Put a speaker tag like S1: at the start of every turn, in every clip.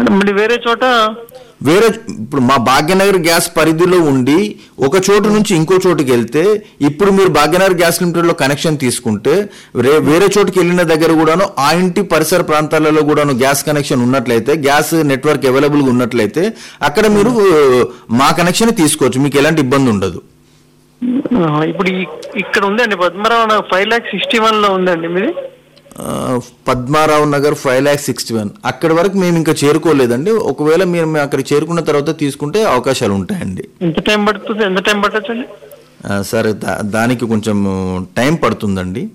S1: అంటే మళ్ళీ వేరే చోట
S2: వేరే ఇప్పుడు మా భాగ్యనగర్ గ్యాస్ పరిధిలో ఉండి ఒక చోటు నుంచి ఇంకో చోటుకి వెళ్తే ఇప్పుడు మీరు భాగ్యనగర్ గ్యాస్ లిమిటెడ్ లో కనెక్షన్ తీసుకుంటే రే- వేరే చోటుకి వెళ్ళిన దగ్గర కూడాను ఆ ఇంటి పరిసర ప్రాంతాలలో కూడాను గ్యాస్ కనెక్షన్ ఉన్నట్లయితే గ్యాస్ నెట్వర్క్ అవైలబుల్ గా ఉన్నట్లయితే అక్కడ మీరు మా కనెక్షన్ తీసుకోవచ్చు మీకు ఎలాంటి ఇబ్బంది ఉండదు
S1: ఆ, ఇప్పుడు ఈ- ఇక్కడ ఉందండి Padmarao five lakh sixty one లో ఉందండి మీది
S2: ఆ, Padmarao Nagar five lakh sixty one అక్కడి వరకు మేము ఇంకా చేరుకోలేదండి ఒకవేళ మీరు మేము అక్కడ చేరుకున్న తర్వాత తీసుకుంటే అవకాశాలు ఉంటాయండి
S1: ఎంత టైం పడుతుంది ఎంత టైం పట్టచ్చండి
S2: ఆ, సరే దా- దానికి కొంచెం టైం పడుతుందండి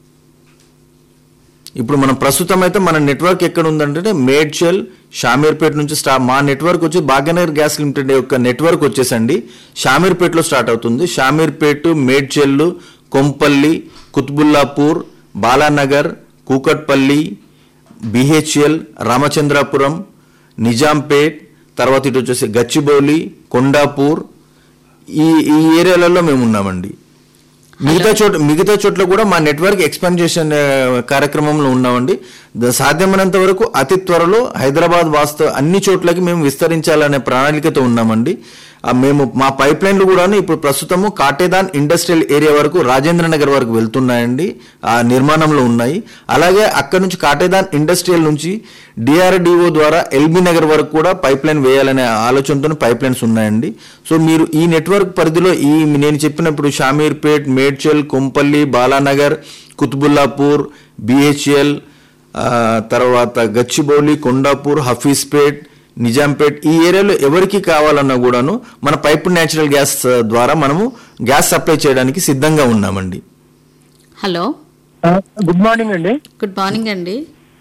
S2: ఇప్పుడు మనం ప్రస్తుతం అయితే మన నెట్వర్క్ ఎక్కడ ఉందంటే మేడ్చల్ షామీర్పేట నుంచి స్టా మా నెట్వర్క్ వచ్చి భాగ్యనగర్ గ్యాస్ లిమిటెడ్ యొక్క నెట్వర్క్ వచ్చేసండి షామీర్పేటలో స్టార్ట్ అవుతుంది షామీర్పేట్ మేడ్చల్ కొంపల్లి కుత్బుల్లాపూర్ బాలానగర్ కూకట్పల్లి బిహెచ్ఎల్ రామచంద్రాపురం నిజాంపేట్ తర్వాత ఇటు వచ్చేసి గచ్చిబౌలి కొండాపూర్ ఈ ఈ ఏరియాలలో మేము ఉన్నామండి మిగతా చోట మిగతా చోట్ల కూడా మా నెట్వర్క్ ఎక్స్పాన్షన్ కార్యక్రమంలో ఉన్నామండి ద- సాధ్యమైనంత వరకు అతి త్వరలో హైదరాబాద్ వాస్తవ అన్ని చోట్లకి మేము విస్తరించాలనే ప్రణాళికతో ఉన్నామండి ఆ, మేము మా పైప్ లైన్లు కూడా ఇప్పుడు ప్రస్తుతము కాటేదాన్ ఇండస్ట్రియల్ ఏరియా వరకు రాజేంద్ర నగర్ వరకు వెళ్తున్నాయండి ఆ నిర్మాణంలో ఉన్నాయి అలాగే అక్కడ నుంచి కాటేదాన్ ఇండస్ట్రియల్ నుంచి డిఆర్డిఓ ద్వారా ఎల్బీ నగర్ వరకు కూడా పైప్ లైన్ వేయాలనే ఆలోచనతో పైప్ లైన్స్ ఉన్నాయండి సో మీరు ఈ నెట్వర్క్ పరిధిలో ఈ నేను చెప్పినప్పుడు షామీర్పేట్ మేడ్చల్ కొంపల్లి బాలానగర్ కుతుబుల్లాపూర్ బిహెచ్ఎల్ తర్వాత గచ్చిబౌలి కొండాపూర్ హఫీజ్పేట్ నిజాంపేట్ ఈ ఏరియాలో ఎవరికి కావాలన్నా కూడాను మన పైప్ న్యాచురల్ గ్యాస్ ఆ, ద్వారా మనము గ్యాస్ సప్లై చేయడానికి సిద్ధంగా ఉన్నామండి
S3: హలో
S1: గుడ్ మార్నింగ్ అండి
S3: గుడ్ మార్నింగ్ అండి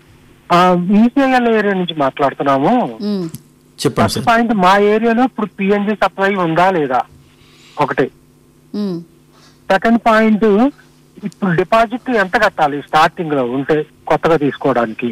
S1: ఈసీఐఎల్ ఏరియా నుంచి మాట్లాడుతున్నాము
S3: మ్,
S2: చెప్పండి
S1: ఫస్ట్
S2: సార్
S1: పాయింట్ మా ఏరియాలో ఇప్పుడు పిఎన్జి సప్లై ఉందా లేదా ఒకటి
S3: మ్,
S1: సెకండ్ పాయింట్ ఇప్పుడు డిపాజిట్ ఎంత కట్టాలి స్టార్టింగ్ లో ఉంటే కొత్తగా తీసుకోవడానికి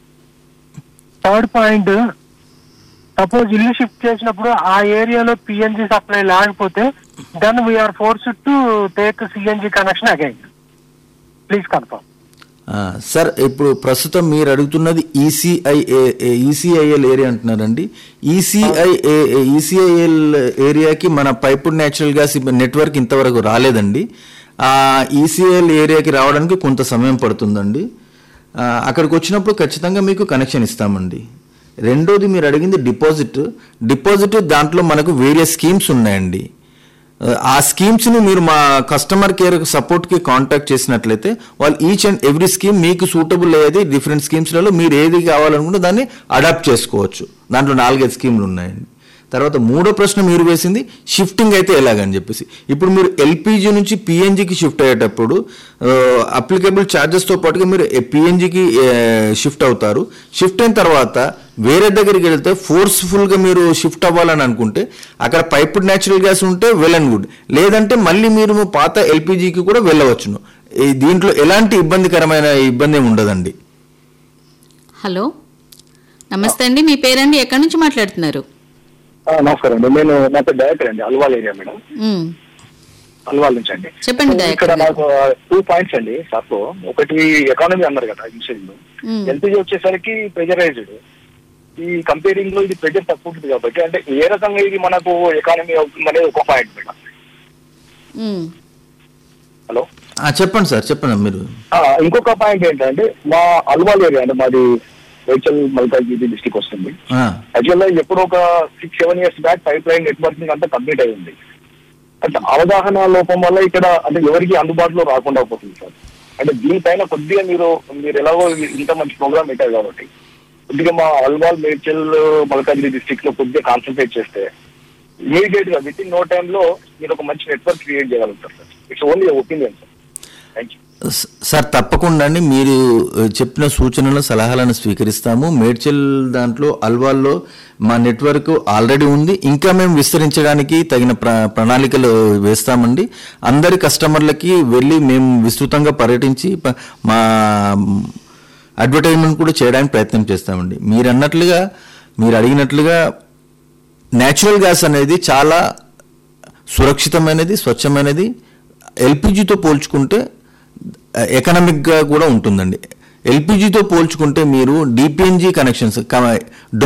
S1: థర్డ్ పాయింట్ సపోజ్ ఇల్లు షిఫ్ట్ చేసినప్పుడు ఆ ఏరియాలో పిఎన్జి సప్లై లేకపోతే then we are forced to take CNG connection again please confirm
S2: ఆ, సార్ ఇప్పుడు ప్రస్తుతం మీరు అడుగుతున్నది ఈసీఐ ఈసీఐఎల్ ఏరియా అంటున్నారండి ఈసీఐ ఈసీఐఎల్ ఏరియాకి మన పైపు న్యాచురల్ గ్యాస్ నెట్వర్క్ ఇంతవరకు రాలేదండి ఆ ఈసీఐఎల్ ఏరియాకి రావడానికి కొంత సమయం పడుతుందండి ఆ, అక్కడికి వచ్చినప్పుడు ఖచ్చితంగా మీకు కనెక్షన్ ఇస్తామండి రెండోది మీరు అడిగింది డిపాజిట్ డిపాజిట్ దాంట్లో మనకు వేరియస్ స్కీమ్స్ ఉన్నాయండి ఆ స్కీమ్స్ ని మీరు మా కస్టమర్ కేర్ సపోర్ట్ కి కాంటాక్ట్ చేసినట్లయితే వాళ్ళు ఈచ్ అండ్ ఎవ్రీ స్కీమ్ మీకు సూటబుల్ అయ్యేది డిఫరెంట్ స్కీమ్స్లలో మీరు ఏది కావాలనుకుంటే దాన్ని అడాప్ట్ చేసుకోవచ్చు దాంట్లో నాలుగైదు స్కీమ్లు ఉన్నాయండి తర్వాత మూడో ప్రశ్న మీరు వేసింది షిఫ్టింగ్ అయితే ఎలాగని చెప్పేసి ఇప్పుడు మీరు ఎల్పిజి నుంచి పిఎన్జికి షిఫ్ట్ అయ్యేటప్పుడు అప్లికబుల్ ఛార్జెస్తో పాటుగా మీరు పిఎన్జికి షిఫ్ట్ అవుతారు షిఫ్ట్ అయిన తర్వాత వేరే దగ్గరికి వెళ్తే ఫోర్స్ఫుల్గా మీరు షిఫ్ట్ అవ్వాలని అనుకుంటే అక్కడ పైప్డ్ న్యాచురల్ గ్యాస్ ఉంటే వెల్ అండ్ గుడ్ లేదంటే మళ్ళీ మీరు పాత ఎల్పిజికి కూడా వెళ్ళవచ్చును ఈ దీంట్లో ఎలాంటి ఇబ్బందికరమైన ఇబ్బంది ఏమి ఉండదండి
S3: హలో నమస్తే అండి మీ పేరండి ఎక్కడి నుంచి మాట్లాడుతున్నారు
S4: ఆ, నమస్కారం అండి నేను నా పేరు డైరెక్టర్ అండి అల్వాల్ ఏరియా మేడం
S3: మ్,
S4: అల్వాల్ నుంచి అండి
S3: చెప్పండి
S4: సో
S3: దయాకర్
S4: ఇక్కడ
S3: గారు.
S4: నాకు టూ పాయింట్స్ అండి సార్ ఒకటి ఎకానమీ అన్నారు కదా ఇన్షియల్
S3: మ్,
S4: ఎల్పిజి వచ్చేసరికి ప్రెజరైజ్డ్ ఈ కంపేరింగ్ లో ఇది ప్రెజర్ తక్కువ ఉంటుంది కాబట్టి అంటే ఏ రకంగా ఇది మనకు ఎకానమీ అవుతుంది అనేది ఒక పాయింట్ మేడం
S3: మ్,
S4: హలో
S2: ఆ, చెప్పండి సార్ చెప్పండి మీరు
S4: ఆ, ఇంకొక పాయింట్ ఏంటంటే మా అల్వాల్ ఏరియా అంటే మాది రేచల్ మల్కాజ్గిరి డిస్టిక్ వస్తుంది
S2: ఆ,
S4: యాక్చువల్ గా ఎప్పుడో ఒక six seven years back pipeline networking అంతా కంప్లీట్ అయి ఉంది అంటే అవగాహన లోపం వల్ల ఇక్కడ అంటే ఎవరికి అందుబాటులో రాకుండా పోతుంది సార్ అంటే దీనిపైన కొద్దిగా మీరు మీరు ఎలాగో ఇంత మంచి ప్రోగ్రామ్ పెట్టారు కాబట్టి కొద్దిగా మా అల్వాల్ మేడ్చల్ మల్కాజ్గిరి డిస్ట్రిక్ట్ లో కొద్దిగా కాన్సన్ట్రేట్ చేస్తే ఇమీడియట్ గా విత్ ఇన్ నో టైమ్ లో మీరు ఒక మంచి నెట్వర్క్ క్రియేట్ చేయగలుగుతారు sir it's only opinion sir thank you
S2: స- సార్ తప్పకుండా అండి మీరు ఆ, చెప్పిన సూచనలు సలహాలను స్వీకరిస్తాము మేడ్చల్ దాంట్లో అల్వాల్లో మా నెట్వర్క్ ఆల్రెడీ ఉంది ఇంకా మేము విస్తరించడానికి తగిన ప్ర ప్రణాళికలు వేస్తామండి అందరి కస్టమర్లకి వెళ్ళి మేము విస్తృతంగా పర్యటించి ప- మా అడ్వర్టైజ్మెంట్ కూడా చేయడానికి ప్రయత్నం చేస్తామండి మీరు అన్నట్లుగా మీరు అడిగినట్లుగా న్యాచురల్ గ్యాస్ అనేది చాలా సురక్షితమైనది స్వచ్ఛమైనది ఎల్పిజితో పోల్చుకుంటే ఎకనామిక్గా కూడా ఉంటుందండి ఎల్పిజితో పోల్చుకుంటే మీరు డిపిఎన్జి కనెక్షన్స్